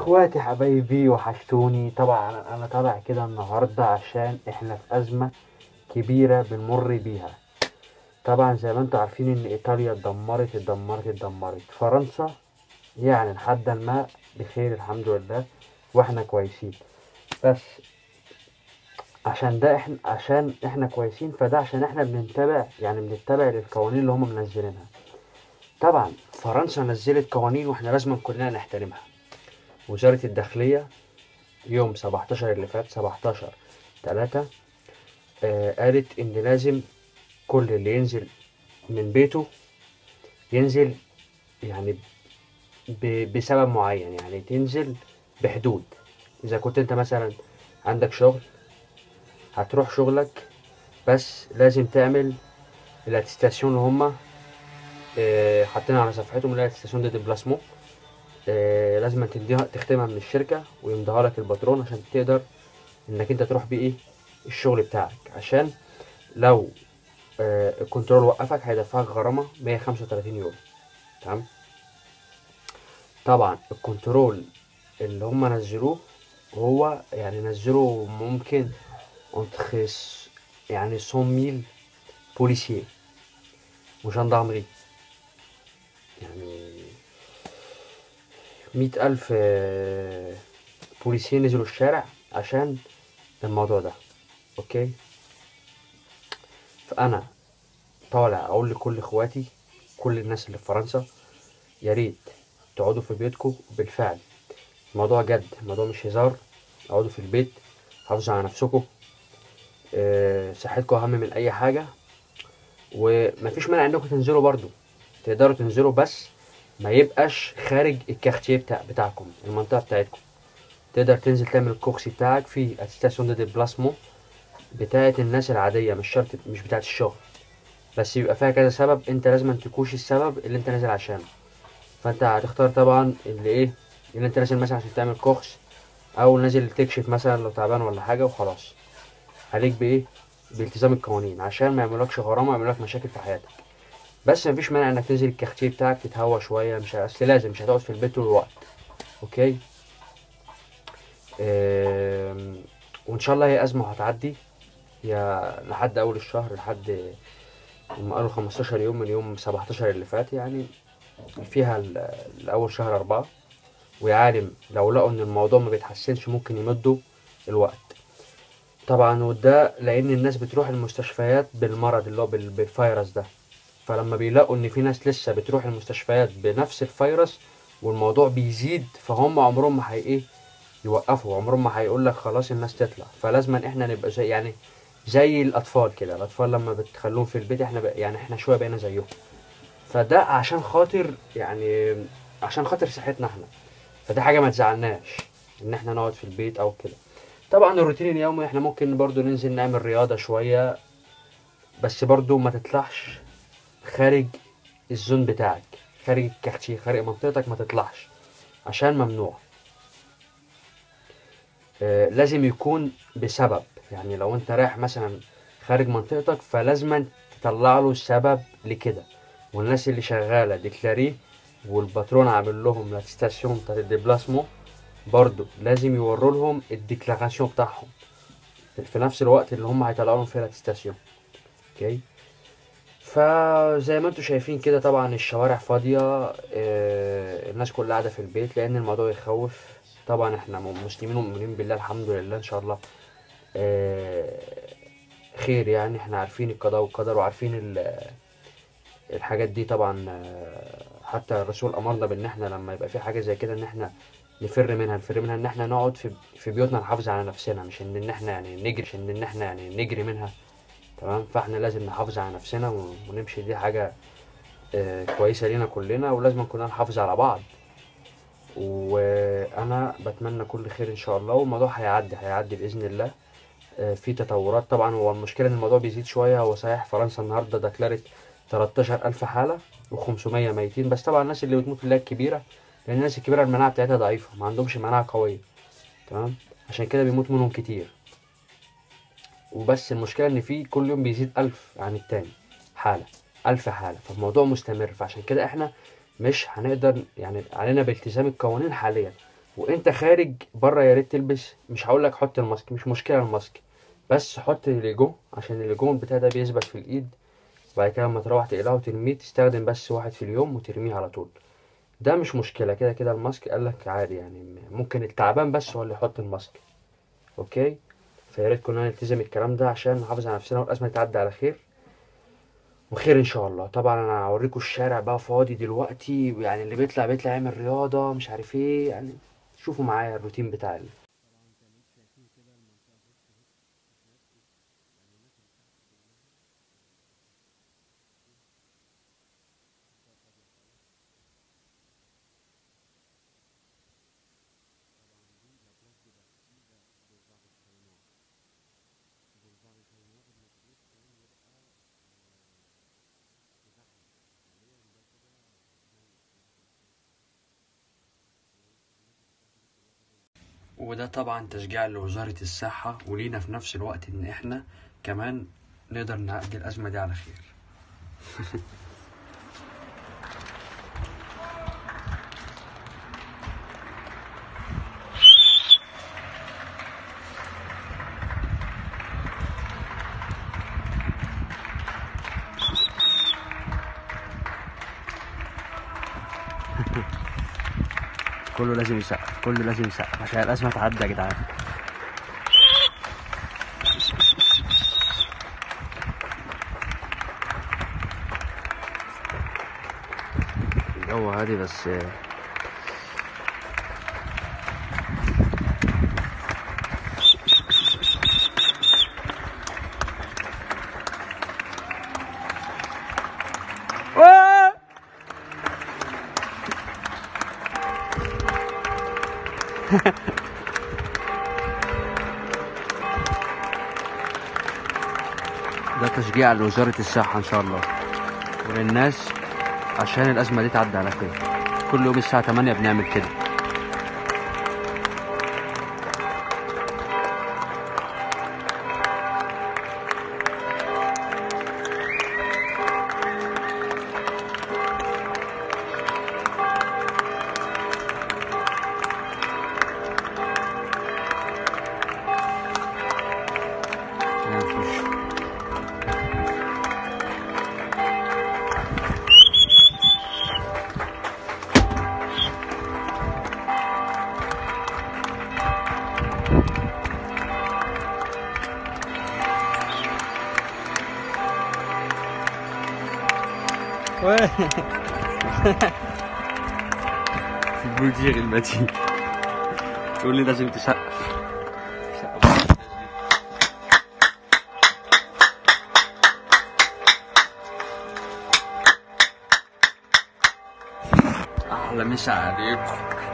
اخواتي حبايبي وحشتوني طبعا انا طالع كده النهارده عشان احنا في ازمه كبيره بنمر بيها طبعا زي ما انتم عارفين ان ايطاليا اتدمرت اتدمرت اتدمرت فرنسا يعني لحد ما بخير الحمد لله واحنا كويسين بس عشان ده احنا عشان احنا كويسين فده عشان احنا بنتبع يعني بنتبع للقوانين اللي هم منزلينها طبعا فرنسا نزلت قوانين واحنا لازم كلنا نحترمها وزارة الداخلية يوم 17 اللي فات 17 تلاتة آه قالت إن لازم كل اللي ينزل من بيته ينزل يعني ب- بسبب معين يعني تنزل بحدود إذا كنت أنت مثلا عندك شغل هتروح شغلك بس لازم تعمل الاتستاسيون اللي هما آه، حاطينها على صفحتهم اللي هي اتستاسيون دي ديبلاسمون آه، لازم تديها تختمها من الشركة ويمضيها لك الباترون عشان تقدر انك انت تروح بيه ايه الشغل بتاعك عشان لو آه، الكنترول وقفك هيدفعك غرامة 135 يورو تمام طبعا الكنترول اللي هم نزلوه هو يعني نزلوا ممكن entre يعني 100 بوليسيين وجندارمري يعني مئة ألف آه، بوليسيين نزلوا الشارع عشان الموضوع ده أوكي فأنا طالع أقول لكل إخواتي كل الناس اللي في فرنسا يا ريت تقعدوا في بيوتكم بالفعل الموضوع جد الموضوع مش هزار اقعدوا في البيت حافظوا على نفسكم آه، صحتكم أهم من أي حاجة ومفيش مانع إنكم تنزلوا برضو تقدروا تنزلوا بس ما يبقاش خارج الكارتيه بتاع بتاعكم المنطقة بتاعتكم تقدر تنزل تعمل الكوكسي بتاعك في اتستاسيون دي ديبلاسمون بتاعت الناس العادية مش شرط مش بتاعت الشغل بس يبقى فيها كذا سبب انت لازم تكوش السبب اللي انت نازل عشانه فانت هتختار طبعا اللي ايه اللي انت نازل مثلا عشان تعمل كوكس او نازل تكشف مثلا لو تعبان ولا حاجة وخلاص عليك بايه بالتزام القوانين عشان ما يعملكش غرامة ويعملك مشاكل في حياتك بس مفيش مانع انك تنزل الكارتيه بتاعك تتهوى شوية مش اصل لازم مش هتقعد في البيت طول الوقت اوكي آم، وان شاء الله هي ازمة وهتعدي هي لحد اول الشهر لحد هم قالوا 15 يوم من يوم 17 اللي فات يعني فيها ال- الاول شهر اربعة ويا عالم لو لقوا ان الموضوع ما بيتحسنش ممكن يمدوا الوقت طبعا وده لان الناس بتروح المستشفيات بالمرض اللي هو بال- بالفيروس ده فلما بيلاقوا ان في ناس لسه بتروح المستشفيات بنفس الفيروس والموضوع بيزيد فهم عمرهم ما هي ايه يوقفوا عمرهم ما هيقول لك خلاص الناس تطلع فلازم احنا نبقى زي يعني زي الاطفال كده الاطفال لما بتخلوهم في البيت احنا بقى يعني احنا شويه بقينا زيهم فده عشان خاطر يعني عشان خاطر صحتنا احنا فدي حاجه ما تزعلناش ان احنا نقعد في البيت او كده طبعا الروتين اليومي احنا ممكن برضو ننزل نعمل رياضه شويه بس برضو ما تطلعش خارج الزون بتاعك خارج الكارتيه خارج منطقتك ما تطلعش عشان ممنوع آه، لازم يكون بسبب يعني لو انت رايح مثلا خارج منطقتك فلازم تطلع له سبب لكده والناس اللي شغاله ديكلاريه والباترون عامل لهم لاتستاسيون بتاعت الديبلاسمون برضو لازم يوروا لهم الديكلاراسيون بتاعهم في نفس الوقت اللي هم هيطلعوا لهم فيه لاتستاسيون اوكي فزي ما انتم شايفين كده طبعا الشوارع فاضية آه، الناس كلها قاعدة في البيت لأن الموضوع يخوف طبعا احنا م- مسلمين ومؤمنين بالله الحمد لله إن شاء الله آه، خير يعني احنا عارفين القضاء والقدر وعارفين ال- الحاجات دي طبعا آه، حتى الرسول أمرنا بإن احنا لما يبقى في حاجة زي كده إن احنا نفر منها نفر منها إن احنا نقعد في في بيوتنا نحافظ على نفسنا مش إن إن احنا يعني نجري مش إن إن احنا يعني نجري منها تمام فاحنا لازم نحافظ على نفسنا ون- ونمشي دي حاجة آه، كويسة لينا كلنا ولازم كلنا نحافظ على بعض وانا بتمنى كل خير ان شاء الله والموضوع هيعدي هيعدي باذن الله آه، في تطورات طبعا هو المشكله ان الموضوع بيزيد شويه هو صحيح فرنسا النهارده دكلرت 13000 حاله و500 ميتين بس طبعا الناس اللي بتموت اللي هي الكبيره لان الناس الكبيره المناعه بتاعتها ضعيفه ما عندهمش مناعه قويه تمام عشان كده بيموت منهم كتير وبس المشكله ان في كل يوم بيزيد ألف عن التاني حاله ألف حاله فالموضوع مستمر فعشان كده احنا مش هنقدر يعني علينا بالتزام القوانين حاليا وانت خارج بره يا ريت تلبس مش هقول لك حط الماسك مش مشكله الماسك بس حط الليجو عشان الليجو بتاع ده بيثبت في الايد وبعد كده لما تروح تقلعه وترميه تستخدم بس واحد في اليوم وترميه على طول ده مش مشكله كده كده الماسك قالك عادي يعني ممكن التعبان بس هو اللي يحط الماسك اوكي فيا ريت كلنا نلتزم الكلام ده عشان نحافظ على نفسنا والازمه تعدي على خير وخير ان شاء الله طبعا انا هوريكم الشارع بقى فاضي دلوقتي يعني اللي بيطلع بيطلع يعمل رياضه مش عارف ايه يعني شوفوا معايا الروتين بتاعي وده طبعا تشجيع لوزارة الصحة ولينا في نفس الوقت ان احنا كمان نقدر نعدي الأزمة دي على خير كله لازم يسقف كله لازم يسقف عشان الأزمة تعدي يا جدعان الجو هادي بس ده تشجيع لوزارة الصحة إن شاء الله وللناس عشان الأزمة دي تعدي على خير كل يوم الساعة 8 بنعمل كده نخش. المدير المتين يقول لي لازم تسقف احلى مسا عليكم